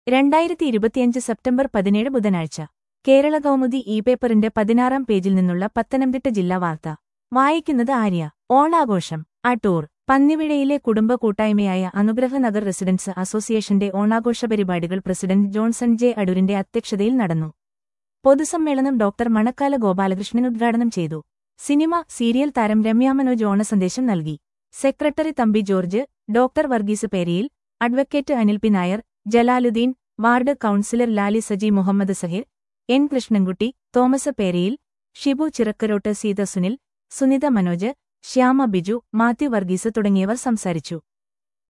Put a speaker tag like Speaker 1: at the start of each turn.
Speaker 1: രണ്ടായിരത്തി ഇരുപത്തിയഞ്ച് സെപ്റ്റംബർ പതിനേഴ് ബുധനാഴ്ച കേരള കൗമുദി ഇ പേപ്പറിന്റെ പതിനാറാം പേജിൽ നിന്നുള്ള പത്തനംതിട്ട ജില്ലാ വാർത്ത വായിക്കുന്നത് ആര്യ ഓണാഘോഷം അടൂർ പന്നിവിഴയിലെ കുടുംബ കൂട്ടായ്മയായ അനുഗ്രഹ നഗർ റെസിഡൻസ് അസോസിയേഷന്റെ ഓണാഘോഷ പരിപാടികൾ പ്രസിഡന്റ് ജോൺസൺ ജെ അടൂരിന്റെ അധ്യക്ഷതയിൽ നടന്നു പൊതുസമ്മേളനം ഡോക്ടർ മണക്കാല ഗോപാലകൃഷ്ണൻ ഉദ്ഘാടനം ചെയ്തു സിനിമ സീരിയൽ താരം രമ്യ മനോജ് ഓണസന്ദേശം നൽകി secretary Thampi George doctor Varghese Periyil advocate Anil P Nair Jalaluddeen ward councillor Lali Saji Muhammad Sahir N Krishnankutty Thomas Perayil Shibu Chirakkarott Seetha Sunil Sunitha Manoj Shyama Biju Mathew Varghese തുടങ്ങിയവർ സംസാരിച്ചു